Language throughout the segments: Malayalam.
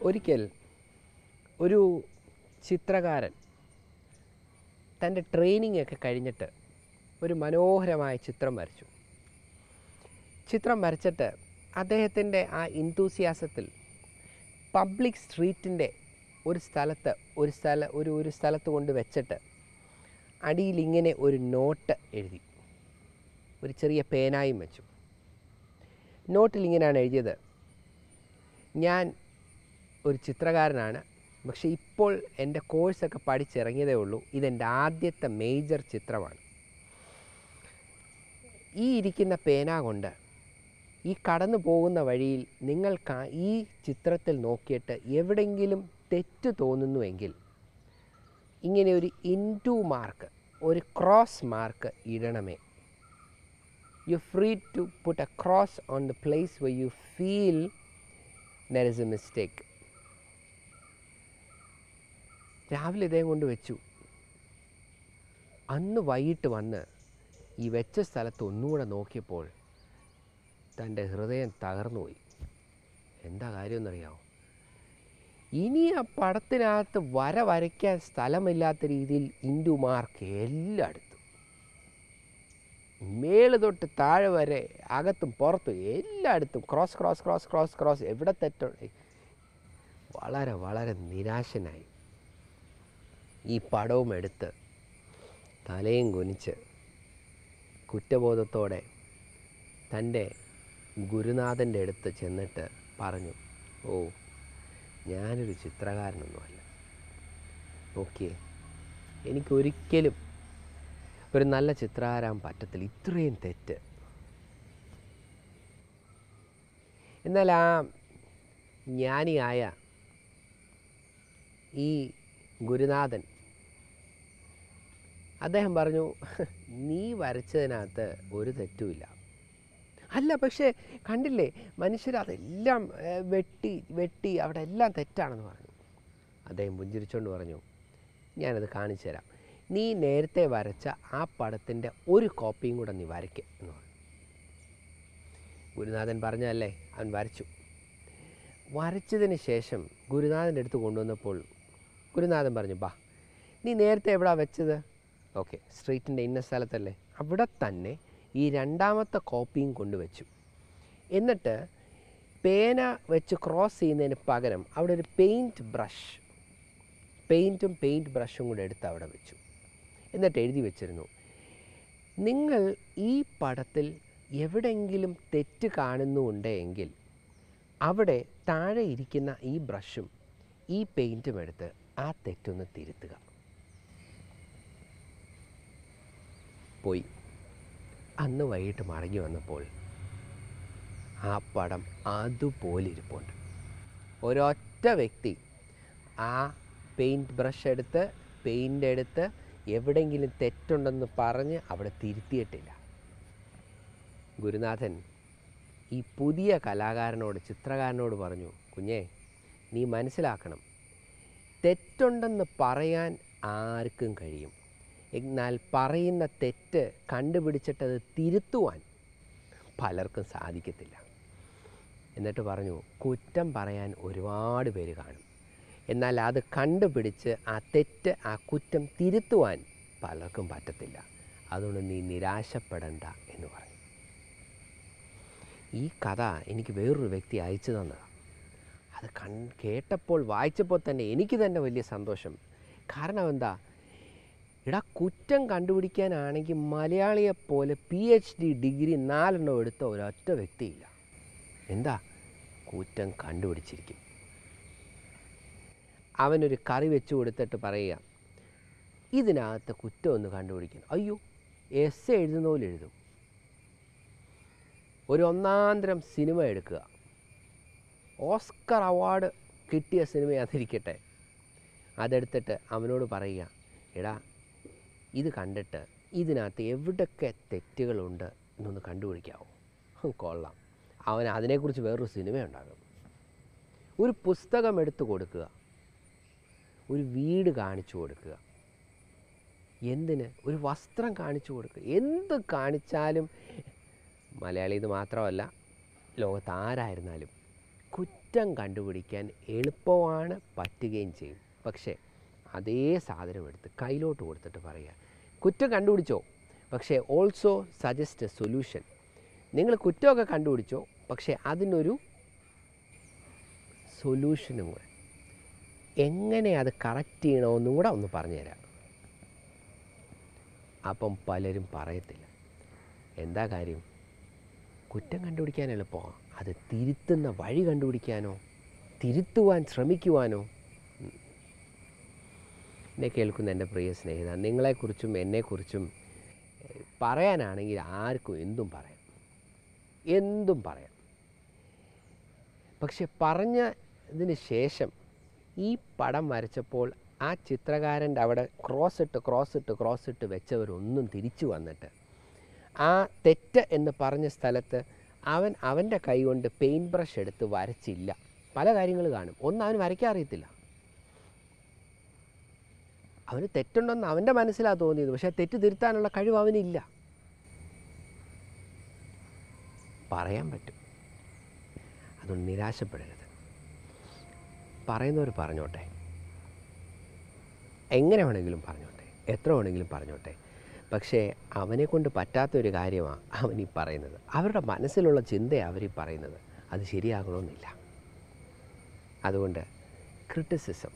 ഒരിക്കൽ ഒരു ചിത്രകാരൻ തൻ്റെ ട്രെയിനിങ് ഒക്കെ കഴിഞ്ഞിട്ട് ഒരു മനോഹരമായ ചിത്രം വരച്ചു ചിത്രം വരച്ചിട്ട് അദ്ദേഹത്തിൻ്റെ ആ ഇൻതൂസിയാസത്തിൽ പബ്ലിക് സ്ട്രീറ്റിൻ്റെ ഒരു സ്ഥലത്ത് ഒരു സ്ഥല ഒരു ഒരു സ്ഥലത്ത് കൊണ്ട് വെച്ചിട്ട് അടിയിൽ ഇങ്ങനെ ഒരു നോട്ട് എഴുതി ഒരു ചെറിയ പേനായും വെച്ചു നോട്ടിൽ ഇങ്ങനെയാണ് എഴുതിയത് ഞാൻ ഒരു ചിത്രകാരനാണ് പക്ഷേ ഇപ്പോൾ എൻ്റെ കോഴ്സൊക്കെ പഠിച്ചിറങ്ങിയതേ ഉള്ളൂ ഇതെൻ്റെ ആദ്യത്തെ മേജർ ചിത്രമാണ് ഈ ഇരിക്കുന്ന പേന കൊണ്ട് ഈ കടന്നു പോകുന്ന വഴിയിൽ നിങ്ങൾ കാ- ഈ ചിത്രത്തിൽ നോക്കിയിട്ട് എവിടെയെങ്കിലും തെറ്റ് തോന്നുന്നുവെങ്കിൽ ഇങ്ങനെ ഒരു ഇൻറ്റു മാർക്ക് ഒരു ക്രോസ് മാർക്ക് ഇടണമേ you free to put a cross on the place where you feel there is a mistake രാവിലെ ഇതേ കൊണ്ട് വെച്ചു അന്ന് വൈകിട്ട് വന്ന് ഈ വെച്ച സ്ഥലത്ത് ഒന്നുകൂടെ നോക്കിയപ്പോൾ തൻ്റെ ഹൃദയം തകർന്നുപോയി എന്താ കാര്യമെന്നറിയാമോ ഇനി ആ പടത്തിനകത്ത് വര വരയ്ക്കാൻ സ്ഥലമില്ലാത്ത രീതിയിൽ ഇൻഡു മാർക്ക് എല്ലായിടത്തും മേല് തൊട്ട് താഴെ വരെ അകത്തും പുറത്തും എല്ലായിടത്തും cross cross cross cross cross എവിടെ തെറ്റുണ്ട് വളരെ വളരെ നിരാശനായി ഈ പടവും എടുത്ത് തലയും കുനിച്ച് കുറ്റബോധത്തോടെ തൻ്റെ ഗുരുനാഥൻ്റെ അടുത്ത് ചെന്നിട്ട് പറഞ്ഞു ഓ ഞാനൊരു ചിത്രകാരനൊന്നുമല്ല ഓക്കെ എനിക്കൊരിക്കലും ഒരു നല്ല ചിത്രകാരാൻ പറ്റത്തില്ല ഇത്രയും തെറ്റ് എന്നാൽ ആ ജ്ഞാനിയായ ഈ ഗുരുനാഥൻ അദ്ദേഹം പറഞ്ഞു നീ വരച്ചതിനകത്ത് ഒരു തെറ്റുമില്ല അല്ല പക്ഷേ കണ്ടില്ലേ മനുഷ്യർ അതെല്ലാം ഏ, വെട്ടി വെട്ടി അവിടെ എല്ലാം തെറ്റാണെന്ന് പറഞ്ഞു അദ്ദേഹം പുഞ്ചിരിച്ചുകൊണ്ട് പറഞ്ഞു ഞാനത് കാണിച്ചു തരാം നീ നേരത്തെ വരച്ച ആ പടത്തിൻ്റെ ഒരു കോപ്പിയും കൂടെ നീ വരയ്ക്ക് എന്ന് പറഞ്ഞു ഗുരുനാഥൻ പറഞ്ഞതല്ലേ അവൻ വരച്ചു വരച്ചതിന് ശേഷം ഗുരുനാഥൻ്റെ അടുത്ത് കൊണ്ടുവന്നപ്പോൾ ഗുരുനാഥൻ പറഞ്ഞു ബാ നീ നേരത്തെ എവിടാ വെച്ചത് ഓക്കെ സ്ട്രീറ്റിൻ്റെ ഇന്ന സ്ഥലത്തല്ലേ അവിടെ തന്നെ ഈ രണ്ടാമത്തെ കോപ്പിയും കൊണ്ടുവച്ചു എന്നിട്ട് പേന വെച്ച് ക്രോസ് ചെയ്യുന്നതിന് പകരം അവിടെ ഒരു പെയിൻറ്റ് ബ്രഷ് പെയിൻറ്റും പെയിൻറ്റ് ബ്രഷും കൂടെ എടുത്ത് അവിടെ വെച്ചു എന്നിട്ട് എഴുതി വെച്ചിരുന്നു നിങ്ങൾ ഈ പടത്തിൽ എവിടെയെങ്കിലും തെറ്റ് കാണുന്നുണ്ടെങ്കിൽ അവിടെ താഴെ ഇരിക്കുന്ന ഈ ബ്രഷും ഈ പെയിൻറ്റും എടുത്ത് ആ തെറ്റൊന്ന് തിരുത്തുക പോയി അന്ന് വൈകിട്ട് മടങ്ങി വന്നപ്പോൾ ആ പടം അതുപോലെ ഇരിപ്പുണ്ട് ഒരൊറ്റ വ്യക്തി ആ പെയിൻറ്റ് ബ്രഷ് എടുത്ത് പെയിൻ്റ് എടുത്ത് എവിടെയെങ്കിലും തെറ്റുണ്ടെന്ന് പറഞ്ഞ് അവിടെ തിരുത്തിയിട്ടില്ല ഗുരുനാഥൻ ഈ പുതിയ കലാകാരനോട് ചിത്രകാരനോട് പറഞ്ഞു കുഞ്ഞേ നീ മനസ്സിലാക്കണം തെറ്റുണ്ടെന്ന് പറയാൻ ആർക്കും കഴിയും എന്നാൽ പറയുന്ന തെറ്റ് കണ്ടുപിടിച്ചിട്ടത് തിരുത്തുവാൻ പലർക്കും സാധിക്കത്തില്ല എന്നിട്ട് പറഞ്ഞു കുറ്റം പറയാൻ ഒരുപാട് പേര് കാണും എന്നാൽ അത് കണ്ടുപിടിച്ച് ആ തെറ്റ് ആ കുറ്റം തിരുത്തുവാൻ പലർക്കും പറ്റത്തില്ല അതുകൊണ്ട് നീ നിരാശപ്പെടണ്ട എന്ന് പറഞ്ഞു ഈ കഥ എനിക്ക് വേറൊരു വ്യക്തി അയച്ചു തന്നതാണ് അത് കൺ കേട്ടപ്പോൾ വായിച്ചപ്പോൾ തന്നെ എനിക്ക് തന്നെ വലിയ സന്തോഷം കാരണം എന്താ എടാ കുറ്റം കണ്ടുപിടിക്കാനാണെങ്കിൽ മലയാളിയെപ്പോലെ പി എച്ച് ഡി ഡിഗ്രി നാലെണ്ണം എടുത്ത ഒരൊറ്റ വ്യക്തിയില്ല എന്താ കുറ്റം കണ്ടുപിടിച്ചിരിക്കും അവനൊരു കറി വെച്ച് കൊടുത്തിട്ട് പറയുക ഇതിനകത്ത് കുറ്റം ഒന്ന് കണ്ടുപിടിക്കണം അയ്യോ എസ് എഴുതുന്ന പോലെ എഴുതും ഒരു ഒന്നാന്തരം സിനിമ എടുക്കുക ഓസ്കർ അവാർഡ് കിട്ടിയ സിനിമ അതിരിക്കട്ടെ അതെടുത്തിട്ട് അവനോട് പറയുക എടാ ഇത് കണ്ടിട്ട് ഇതിനകത്ത് എവിടൊക്കെ തെറ്റുകളുണ്ട് എന്നൊന്ന് കണ്ടുപിടിക്കാവോ ഹും, കൊള്ളാം അവൻ അതിനെക്കുറിച്ച് വേറൊരു സിനിമ ഉണ്ടാകും ഒരു പുസ്തകം എടുത്ത് കൊടുക്കുക ഒരു വീട് കാണിച്ചു കൊടുക്കുക എന്തിന് ഒരു വസ്ത്രം കാണിച്ചു കൊടുക്കുക എന്ത് കാണിച്ചാലും മലയാളി ഇത് മാത്രമല്ല ലോകത്ത് ആരായിരുന്നാലും കുറ്റം കണ്ടുപിടിക്കാൻ എളുപ്പമാണ് പറ്റുകയും ചെയ്യും പക്ഷേ അതേ സാധനം എടുത്ത് കയ്യിലോട്ട് കൊടുത്തിട്ട് പറയുക കുറ്റം കണ്ടുപിടിച്ചോ പക്ഷേ ഓൾസോ സജസ്റ്റ് എ സൊല്യൂഷൻ നിങ്ങൾ കുറ്റമൊക്കെ കണ്ടുപിടിച്ചോ പക്ഷേ അതിനൊരു സൊല്യൂഷനും കൂടെ എങ്ങനെ അത് കറക്റ്റ് ചെയ്യണമെന്നും കൂടെ ഒന്ന് പറഞ്ഞുതരാം അപ്പം പലരും പറയത്തില്ല എന്താ കാര്യം കുറ്റം കണ്ടുപിടിക്കാൻ എളുപ്പമാണ് അത് തിരുത്തുന്ന വഴി കണ്ടുപിടിക്കാനോ തിരുത്തുവാൻ ശ്രമിക്കുവാനോ ഉം. എന്നെ കേൾക്കുന്ന എൻ്റെ പ്രിയ സ്നേഹിത നിങ്ങളെക്കുറിച്ചും എന്നെക്കുറിച്ചും ഏഹ്, പറയാനാണെങ്കിൽ ആർക്കും എന്തും പറയാം എന്തും പറയാം പക്ഷെ പറഞ്ഞതിന് ശേഷം ഈ പടം വരച്ചപ്പോൾ ആ ചിത്രകാരൻ്റെ അവിടെ ക്രോസ് ഇട്ട് ക്രോസ് ഇട്ട് ക്രോസ് ഇട്ട് വെച്ചവരൊന്നും തിരിച്ചു വന്നിട്ട് ആ തെറ്റ് എന്ന് പറഞ്ഞ സ്ഥലത്ത് അവൻ അവൻ്റെ കൈ കൊണ്ട് പെയിൻറ്റ് ബ്രഷ് എടുത്ത് വരച്ചില്ല പല കാര്യങ്ങൾ കാണും ഒന്ന് അവന് വരയ്ക്കാൻ അറിയത്തില്ല അവന് തെറ്റുണ്ടെന്ന് അവൻ്റെ മനസ്സിലാണ് തോന്നിയത് പക്ഷേ ആ തെറ്റ് തിരുത്താനുള്ള കഴിവ് അവനില്ല പറയാൻ പറ്റും അതുകൊണ്ട് നിരാശപ്പെടരുത് പറയുന്നവർ പറഞ്ഞോട്ടെ എങ്ങനെ വേണമെങ്കിലും പറഞ്ഞോട്ടെ എത്ര വേണമെങ്കിലും പറഞ്ഞോട്ടെ പക്ഷേ അവനെ കൊണ്ട് പറ്റാത്തൊരു കാര്യമാണ് അവൻ ഈ പറയുന്നത് അവരുടെ മനസ്സിലുള്ള ചിന്തയാണ് അവർ ഈ പറയുന്നത് അത് ശരിയാകണമെന്നില്ല അതുകൊണ്ട് ക്രിറ്റിസിസം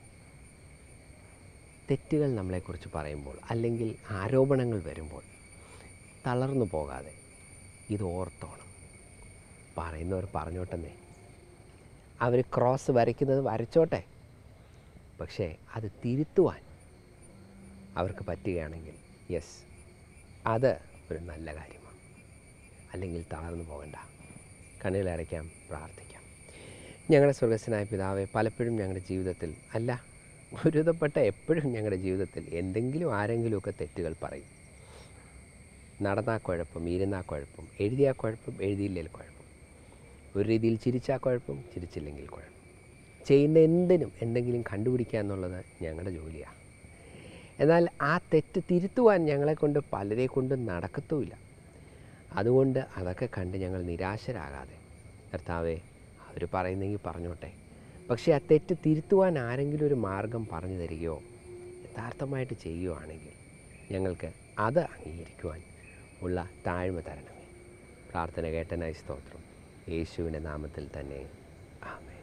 തെറ്റുകൾ നമ്മളെക്കുറിച്ച് പറയുമ്പോൾ അല്ലെങ്കിൽ ആരോപണങ്ങൾ വരുമ്പോൾ തളർന്നു പോകാതെ ഇത് ഓർത്തോണം പറയുന്നവർ പറഞ്ഞോട്ടെന്നേ അവർ ക്രോസ് വരയ്ക്കുന്നത് വരച്ചോട്ടെ പക്ഷേ അത് തിരുത്തുവാൻ അവർക്ക് പറ്റുകയാണെങ്കിൽ യെസ് അത് ഒരു നല്ല കാര്യമാണ് അല്ലെങ്കിൽ തളർന്നു പോകണ്ട കണ്ണുകളടയ്ക്കാം പ്രാർത്ഥിക്കാം ഞങ്ങളുടെ സ്വർഗസ്വനായ പിതാവെ പലപ്പോഴും ഞങ്ങളുടെ ജീവിതത്തിൽ അല്ല ഗുരുതപ്പെട്ട എപ്പോഴും ഞങ്ങളുടെ ജീവിതത്തിൽ എന്തെങ്കിലും ആരെങ്കിലുമൊക്കെ തെറ്റുകൾ പറയും നടന്നാ കുഴപ്പം ഇരുന്നാ കുഴപ്പം എഴുതിയാ കുഴപ്പം എഴുതിയില്ലെങ്കിൽ കുഴപ്പം ഒരു രീതിയിൽ ചിരിച്ചാൽ കുഴപ്പം ചിരിച്ചില്ലെങ്കിൽ കുഴപ്പം ചെയ്യുന്ന എന്തിനും എന്തെങ്കിലും കണ്ടുപിടിക്കുക എന്നുള്ളത് ഞങ്ങളുടെ ജോലിയാണ് എന്നാൽ ആ തെറ്റ് തിരുത്തുവാൻ ഞങ്ങളെക്കൊണ്ട് പലരെ കൊണ്ടും നടക്കത്തുമില്ല അതുകൊണ്ട് അതൊക്കെ കണ്ട് ഞങ്ങൾ നിരാശരാകാതെ കർത്താവെ അവർ പറയുന്നെങ്കിൽ പറഞ്ഞോട്ടെ പക്ഷേ ആ തെറ്റ് തിരുത്തുവാൻ ആരെങ്കിലും ഒരു മാർഗം പറഞ്ഞു തരികയോ യഥാർത്ഥമായിട്ട് ചെയ്യുകയാണെങ്കിൽ ഞങ്ങൾക്ക് അത് അംഗീകരിക്കുവാൻ ഉള്ള താഴ്മ തരണമേ പ്രാർത്ഥന കേട്ടനായി സ്തോത്രം യേശുവിൻ്റെ നാമത്തിൽ തന്നെ ആമേ